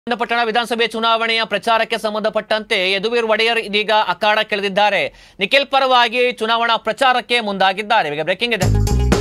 ಪಟ್ಟಣ ವಿಧಾನಸಭೆ ಚುನಾವಣೆಯ ಪ್ರಚಾರಕ್ಕೆ ಸಂಬಂಧಪಟ್ಟಂತೆ ಯದುವೀರ್ ಒಡೆಯರ್ ಇದೀಗ ಅಖಾಡಕ್ಕಿಳಿದಿದ್ದಾರೆ ನಿಖಿಲ್ ಪರವಾಗಿ ಚುನಾವಣಾ ಪ್ರಚಾರಕ್ಕೆ ಮುಂದಾಗಿದ್ದಾರೆ ಈಗ ಬ್ರೇಕಿಂಗ್ ಇದೆ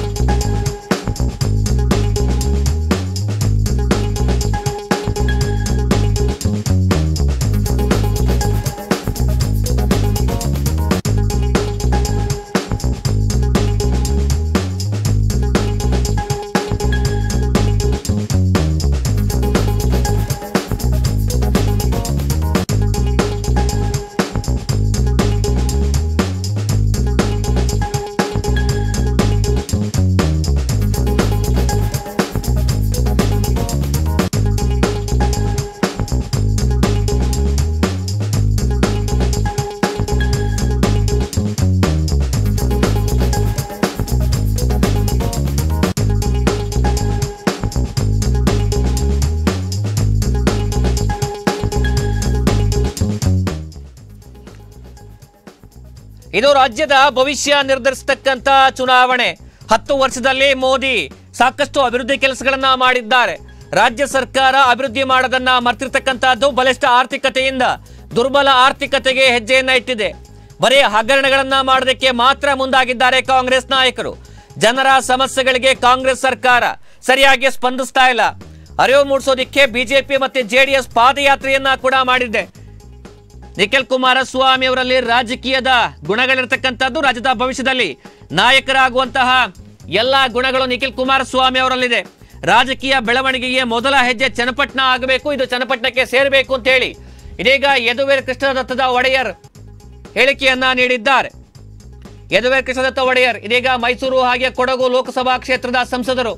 ಇದು ರಾಜ್ಯದ ಭವಿಷ್ಯ ನಿರ್ಧರಿಸತಕ್ಕಂತ ಚುನಾವಣೆ ಹತ್ತು ವರ್ಷದಲ್ಲಿ ಮೋದಿ ಸಾಕಷ್ಟು ಅಭಿವೃದ್ಧಿ ಕೆಲಸಗಳನ್ನ ಮಾಡಿದ್ದಾರೆ ರಾಜ್ಯ ಸರ್ಕಾರ ಅಭಿವೃದ್ಧಿ ಮಾಡೋದನ್ನ ಮರ್ತಿರ್ತಕ್ಕಂತಹದ್ದು ಬಲಿಷ್ಠ ಆರ್ಥಿಕತೆಯಿಂದ ದುರ್ಬಲ ಆರ್ಥಿಕತೆಗೆ ಹೆಜ್ಜೆಯನ್ನ ಇಟ್ಟಿದೆ ಬರೀ ಹಗರಣಗಳನ್ನ ಮಾಡೋದಕ್ಕೆ ಮಾತ್ರ ಮುಂದಾಗಿದ್ದಾರೆ ಕಾಂಗ್ರೆಸ್ ನಾಯಕರು ಜನರ ಸಮಸ್ಯೆಗಳಿಗೆ ಕಾಂಗ್ರೆಸ್ ಸರ್ಕಾರ ಸರಿಯಾಗಿ ಸ್ಪಂದಿಸ್ತಾ ಇಲ್ಲ ಅರಿವು ಮೂಡಿಸೋದಿಕ್ಕೆ ಬಿಜೆಪಿ ಮತ್ತೆ ಜೆಡಿಎಸ್ ಪಾದಯಾತ್ರೆಯನ್ನ ಕೂಡ ಮಾಡಿದೆ ನಿಖಿಲ್ ಕುಮಾರಸ್ವಾಮಿ ಅವರಲ್ಲಿ ರಾಜಕೀಯದ ಗುಣಗಳಿರ್ತಕ್ಕಂಥದ್ದು ರಾಜ್ಯದ ಭವಿಷ್ಯದಲ್ಲಿ ನಾಯಕರಾಗುವಂತಹ ಎಲ್ಲ ಗುಣಗಳು ನಿಖಿಲ್ ಕುಮಾರಸ್ವಾಮಿ ಅವರಲ್ಲಿದೆ ರಾಜಕೀಯ ಬೆಳವಣಿಗೆಗೆ ಮೊದಲ ಹೆಜ್ಜೆ ಚನ್ನಪಟ್ಟಣ ಆಗಬೇಕು ಇದು ಚನ್ನಪಟ್ಟಣಕ್ಕೆ ಸೇರಬೇಕು ಅಂತ ಹೇಳಿ ಇದೀಗ ಯದುವೀರ್ ಕೃಷ್ಣದತ್ತದ ಒಡೆಯರ್ ಹೇಳಿಕೆಯನ್ನ ನೀಡಿದ್ದಾರೆ ಯದುವೀರ್ ಕೃಷ್ಣದತ್ತ ಒಡೆಯರ್ ಇದೀಗ ಮೈಸೂರು ಹಾಗೆ ಕೊಡಗು ಲೋಕಸಭಾ ಕ್ಷೇತ್ರದ ಸಂಸದರು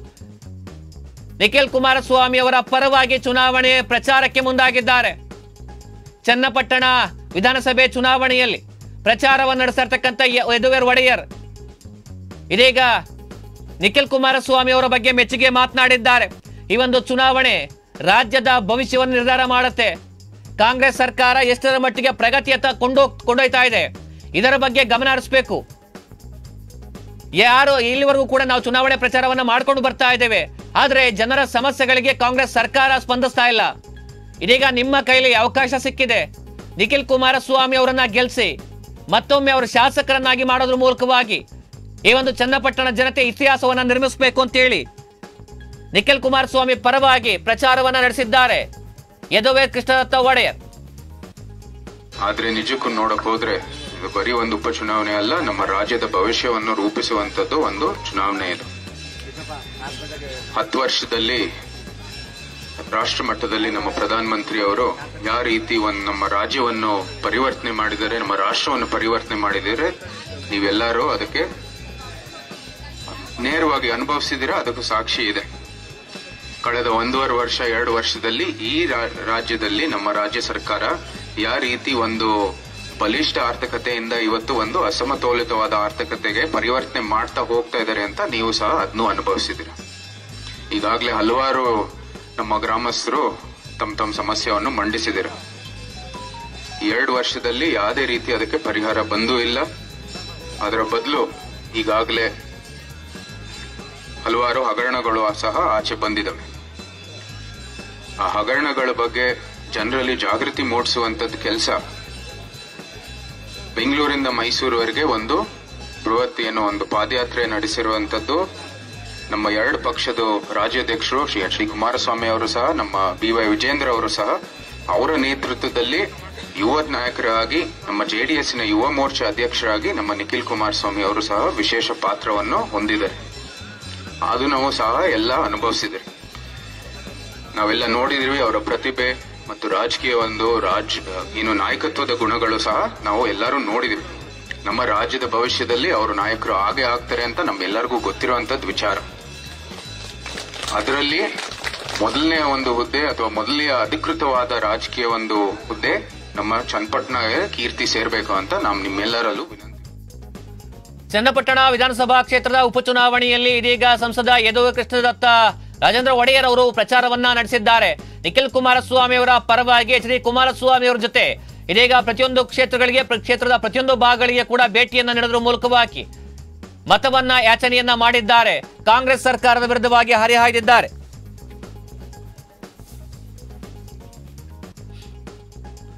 ನಿಖಿಲ್ ಕುಮಾರಸ್ವಾಮಿ ಅವರ ಪರವಾಗಿ ಚುನಾವಣೆ ಪ್ರಚಾರಕ್ಕೆ ಮುಂದಾಗಿದ್ದಾರೆ ಚನ್ನಪಟ್ಟಣ ವಿಧಾನಸಭೆ ಚುನಾವಣೆಯಲ್ಲಿ ಪ್ರಚಾರವನ್ನು ನಡೆಸ್ತಾ ಇರ್ತಕ್ಕಂಥ ಯ- ಯದುವೀರ್ ಒಡೆಯರ್ ಇದೀಗ ನಿಖಿಲ್ ಕುಮಾರಸ್ವಾಮಿ ಅವರ ಬಗ್ಗೆ ಮೆಚ್ಚುಗೆ ಮಾತನಾಡಿದ್ದಾರೆ ಈ ಒಂದು ಚುನಾವಣೆ ರಾಜ್ಯದ ಭವಿಷ್ಯವನ್ನು ನಿರ್ಧಾರ ಮಾಡುತ್ತೆ ಕಾಂಗ್ರೆಸ್ ಸರ್ಕಾರ ಎಷ್ಟರ ಮಟ್ಟಿಗೆ ಪ್ರಗತಿಯತ್ತ ಕೊಂಡೋ ಕೊಂಡೊಯ್ತಾ ಇದೆ ಇದರ ಬಗ್ಗೆ ಗಮನ ಹರಿಸಬೇಕು ಯಾರು ಇಲ್ಲಿವರೆಗೂ ಕೂಡ ನಾವು ಚುನಾವಣೆ ಪ್ರಚಾರವನ್ನ ಮಾಡ್ಕೊಂಡು ಬರ್ತಾ ಇದ್ದೇವೆ ಆದ್ರೆ ಜನರ ಸಮಸ್ಯೆಗಳಿಗೆ ಕಾಂಗ್ರೆಸ್ ಸರ್ಕಾರ ಸ್ಪಂದಿಸ್ತಾ ಇಲ್ಲ ಇದೀಗ ನಿಮ್ಮ ಕೈಲಿ ಅವಕಾಶ ಸಿಕ್ಕಿದೆ ನಿಖಿಲ್ ಕುಮಾರಸ್ವಾಮಿ ಅವರನ್ನ ಗೆಲ್ಲಿಸಿ ಮತ್ತೊಮ್ಮೆ ಅವರು ಶಾಸಕರನ್ನಾಗಿ ಮಾಡೋದ್ರ ಮೂಲಕವಾಗಿ ಈ ಒಂದು ಚನ್ನಪಟ್ಟಣ ಜನತೆ ಇತಿಹಾಸವನ್ನ ನಿರ್ಮಿಸಬೇಕು ಅಂತೇಳಿ ನಿಖಿಲ್ ಕುಮಾರಸ್ವಾಮಿ ಪರವಾಗಿ ಪ್ರಚಾರವನ್ನ ನಡೆಸಿದ್ದಾರೆ ಯದುವೇ ಕೃಷ್ಣದತ್ತ ಒಡೆಯರ್ ಆದ್ರೆ ನಿಜಕ್ಕೂ ನೋಡಕ್ ಹೋದ್ರೆ ಇದು ಬರೀ ಒಂದು ಉಪಚುನಾವಣೆ ಅಲ್ಲ ನಮ್ಮ ರಾಜ್ಯದ ಭವಿಷ್ಯವನ್ನು ರೂಪಿಸುವಂತದ್ದು ಒಂದು ಚುನಾವಣೆ ಇದು ಹತ್ತು ವರ್ಷದಲ್ಲಿ ರಾಷ್ಟ್ರ ಮಟ್ಟದಲ್ಲಿ ನಮ್ಮ ಪ್ರಧಾನ ಮಂತ್ರಿ ಅವರು ಯಾವ ರೀತಿ ಒಂದು ನಮ್ಮ ರಾಜ್ಯವನ್ನು ಪರಿವರ್ತನೆ ಮಾಡಿದ್ದಾರೆ ನಮ್ಮ ರಾಷ್ಟ್ರವನ್ನು ಪರಿವರ್ತನೆ ಮಾಡಿದರೆ ನೀವೆಲ್ಲರೂ ಅದಕ್ಕೆ ನೇರವಾಗಿ ಅನುಭವಿಸಿದಿರ ಅದಕ್ಕೂ ಸಾಕ್ಷಿ ಇದೆ ಕಳೆದ ಒಂದೂವರೆ ವರ್ಷ ಎರಡು ವರ್ಷದಲ್ಲಿ ಈ ರಾ- ರಾಜ್ಯದಲ್ಲಿ ನಮ್ಮ ರಾಜ್ಯ ಸರ್ಕಾರ ಯಾವ ರೀತಿ ಒಂದು ಬಲಿಷ್ಠ ಆರ್ಥಿಕತೆಯಿಂದ ಇವತ್ತು ಒಂದು ಅಸಮತೋಲಿತವಾದ ಆರ್ಥಿಕತೆಗೆ ಪರಿವರ್ತನೆ ಮಾಡ್ತಾ ಹೋಗ್ತಾ ಇದ್ದಾರೆ ಅಂತ ನೀವು ಸಹ ಅದನ್ನು ಅನುಭವಿಸಿದಿರ ಈಗಾಗಲೇ ಹಲವಾರು ನಮ್ಮ ಗ್ರಾಮಸ್ಥರು ತಮ್ಮ ತಮ್ಮ ಸಮಸ್ಯೆಯನ್ನು ಮಂಡಿಸಿದಿರ ಎರಡು ವರ್ಷದಲ್ಲಿ ಯಾವುದೇ ರೀತಿ ಅದಕ್ಕೆ ಪರಿಹಾರ ಬಂದೂ ಇಲ್ಲ ಅದರ ಬದಲು ಈಗಾಗಲೇ ಹಲವಾರು ಹಗರಣಗಳು ಸಹ ಆಚೆ ಬಂದಿದ್ದಾವೆ ಆ ಹಗರಣಗಳ ಬಗ್ಗೆ ಜನರಲ್ಲಿ ಜಾಗೃತಿ ಮೂಡಿಸುವಂತದ್ದು ಕೆಲಸ ಬೆಂಗಳೂರಿಂದ ಮೈಸೂರುವರೆಗೆ ಒಂದು ಬೃಹತ್ ಏನೋ ಒಂದು ಪಾದಯಾತ್ರೆ ನಡೆಸಿರುವಂತದ್ದು ನಮ್ಮ ಎರಡು ಪಕ್ಷದ ರಾಜ್ಯಾಧ್ಯಕ್ಷರು ಶ್ರೀ ಶ್ರೀ ಕುಮಾರಸ್ವಾಮಿ ಅವರು ಸಹ ನಮ್ಮ ಬಿ ವೈ ವಿಜೇಂದ್ರ ಅವರು ಸಹ ಅವರ ನೇತೃತ್ವದಲ್ಲಿ ಯುವ ನಾಯಕರಾಗಿ ನಮ್ಮ ಜೆಡಿಎಸ್ನ ಯುವ ಮೋರ್ಚಾ ಅಧ್ಯಕ್ಷರಾಗಿ ನಮ್ಮ ನಿಖಿಲ್ ಕುಮಾರಸ್ವಾಮಿ ಅವರು ಸಹ ವಿಶೇಷ ಪಾತ್ರವನ್ನು ಹೊಂದಿದ್ದಾರೆ ಅದು ನಾವು ಸಹ ಎಲ್ಲ ಅನುಭವಿಸಿದ್ರಿ ನಾವೆಲ್ಲ ನೋಡಿದ್ವಿ ಅವರ ಪ್ರತಿಭೆ ಮತ್ತು ರಾಜಕೀಯ ಒಂದು ರಾಜ್ ಏನು ನಾಯಕತ್ವದ ಗುಣಗಳು ಸಹ ನಾವು ಎಲ್ಲರೂ ನೋಡಿದ್ವಿ ನಮ್ಮ ರಾಜ್ಯದ ಭವಿಷ್ಯದಲ್ಲಿ ಅವರು ನಾಯಕರು ಹಾಗೆ ಆಗ್ತಾರೆ ಅಂತ ನಮ್ಮೆಲ್ಲರಿಗೂ ಗೊತ್ತಿರುವಂತದ್ದು ವಿಚಾರ ಅದರಲ್ಲಿ ಮೊದಲನೇ ಒಂದು ಹುದ್ದೆ ಅಥವಾ ಮೊದಲನೆಯ ಅಧಿಕೃತವಾದ ರಾಜಕೀಯ ಒಂದು ಹುದ್ದೆ ನಮ್ಮ ಚನ್ನಪಟ್ಟಣಗೆ ಕೀರ್ತಿ ಸೇರ್ಬೇಕು ಅಂತ ನಾವು ನಿಮ್ಮೆಲ್ಲರಲ್ಲೂ ವಿನಂತಿ ಚನ್ನಪಟ್ಟಣ ವಿಧಾನಸಭಾ ಕ್ಷೇತ್ರದ ಉಪಚುನಾವಣೆಯಲ್ಲಿ ಇದೀಗ ಸಂಸದ ಯದುವ ಕೃಷ್ಣದತ್ತ ರಾಜೇಂದ್ರ ಒಡೆಯರ್ ಅವರು ಪ್ರಚಾರವನ್ನ ನಡೆಸಿದ್ದಾರೆ ನಿಖಿಲ್ ಕುಮಾರಸ್ವಾಮಿ ಅವರ ಪರವಾಗಿ ಎಚ್ ಡಿ ಕುಮಾರಸ್ವಾಮಿ ಅವರ ಜೊತೆ ಇದೀಗ ಪ್ರತಿಯೊಂದು ಕ್ಷೇತ್ರಗಳಿಗೆ ಪ್ರ- ಕ್ಷೇತ್ರದ ಪ್ರತಿಯೊಂದು ಭಾಗಗಳಿಗೆ ಕೂಡ ಭೇಟಿಯನ್ನ ನೀಡೋದ್ರ ಮೂಲಕವಾಗಿ ಮತವನ್ನ ಯಾಚನೆಯನ್ನ ಮಾಡಿದ್ದಾರೆ ಕಾಂಗ್ರೆಸ್ ಸರ್ಕಾರದ ವಿರುದ್ಧವಾಗಿ ಹರಿಹಾಯ್ದಿದ್ದಾರೆ